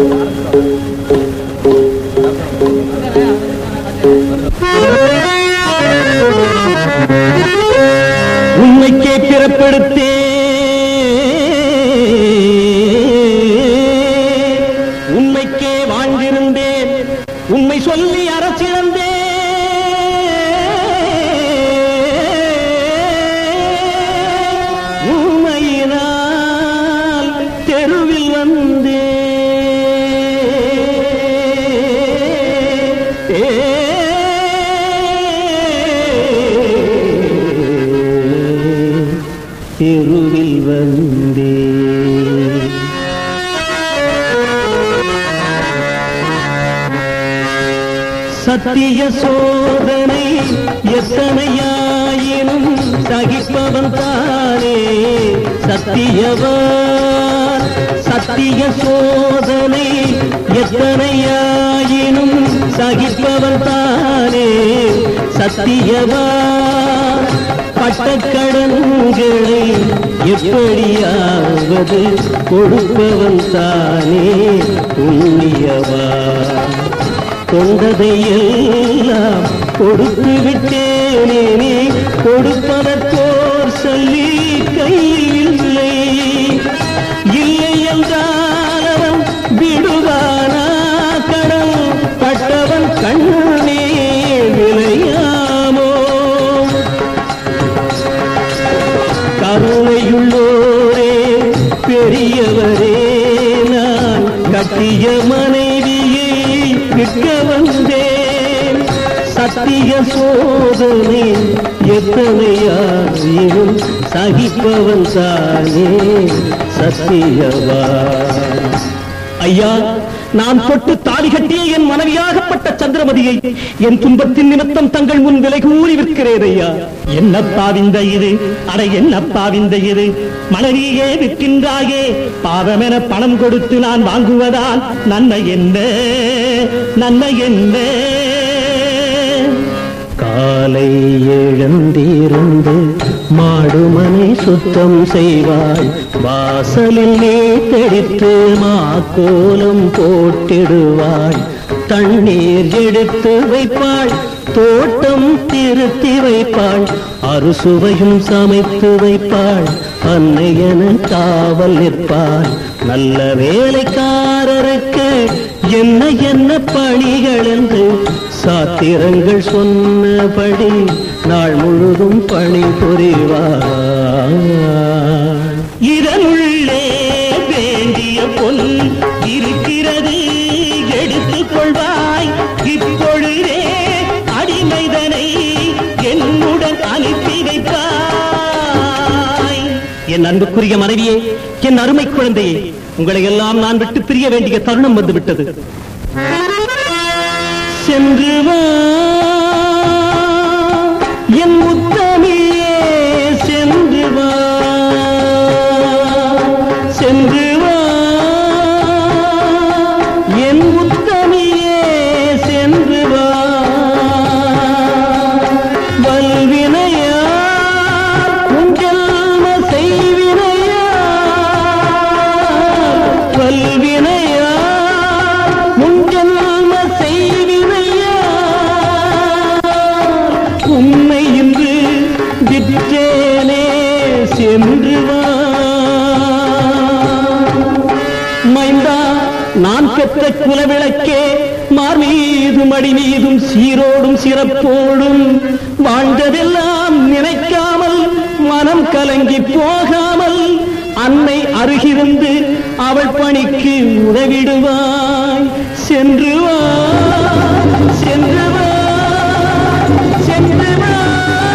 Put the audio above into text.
உண்மைக்கே பிறப்பெடுத்தே உண்மைக்கே வாழ்ந்திருந்தேன் உண்மை சொல்லி அரசிழந்தே உண்மையினால் தெருவில் வந்தே தெருவில் வந்தே சத்திய சோதனை எத்தனையாயினும் சகிப்பவன் தானே சத்தியவான் சத்திய சோதனை எத்தனையாயினும் சகிப்பவன் தானே சத்தியவான் பட்டக்கடன்களை எப்படியாவது கொடுப்பவன் தானே புண்ணியவான் கொண்டதை எல்லாம் கொடுத்து விட்டேனே நீ கொடுப்பதற்கோர் சொல்லி கையில் இல்லை இல்லை என்றால் அவன் விடுவானா கடன் பட்டவன் கண்ணே விளையாமோ கருணையுள்ளோரே பெரியவரே நான் கட்டிய மனைவியை விற்க வந்தேன் சத்திய சோதனை எத்தனையாயினும் சகிப்பவன் தானே சத்தியவா ஐயா நான் தொட்டு தாலி கட்டிய என் மனைவியாகப்பட்ட சந்திரமதியை என் துன்பத்தின் நிமித்தம் தங்கள் முன் விலை கூறி விற்கிறேன் ஐயா என்னப்பா விந்த இது அட என்னப்பா விந்த இது மனைவியே விற்கின்றாயே பாவமென பணம் கொடுத்து நான் வாங்குவதால் நன்மை என்ன நன்மை என்ன காலை எழுந்திருந்து மாடுமனை சுத்தம் செய்வாள் வாசலில் நீ தெளித்து மாக்கோலம் போட்டிடுவாள் தண்ணீர் எடுத்து வைப்பாள் தோட்டம் திருத்தி வைப்பாள் அறுசுவையும் சமைத்து வைப்பாள் அன்னையன காவல் நிற்பாள் நல்ல வேலைக்காரருக்கு என்ன என்ன பணிகள் என்று சாத்திரங்கள் சொன்னபடி நாள் முழுதும் பணி புரிவார் இதனுள்ளே வேண்டிய பொன் இருக்கிறது எடுத்துக் கொள்வாய் இப்பொழுதே அடிமைதனை என்னுடன் அனுப்பி வைப்பாய் என் அன்புக்குரிய மனைவியே என் அருமை குழந்தையே உங்களை எல்லாம் நான் விட்டு பிரிய வேண்டிய தருணம் வந்து விட்டது சென்று வா என் முத்தமிழே சென்று வா சென்று வா என் முத்தமிழே சென்று வா வல்வினையா உன் ஜென்ம செய்வினையா வல்வினையா உன் ஜென்ம செய்வினையா உன்னை இன்று விற்றேனே சென்று வா மைந்தா நான் பெற்ற குலவிளக்கே மார் மீதும் அடி மீதும் சீரோடும் சிறப்போடும் வாழ்ந்ததெல்லாம் நினைக்காமல் மனம் கலங்கி போகாமல் அன்னை அருகிருந்து அவள் பணிக்கு உதவிடுவாய் சென்று வா சென்று வா சென்று வா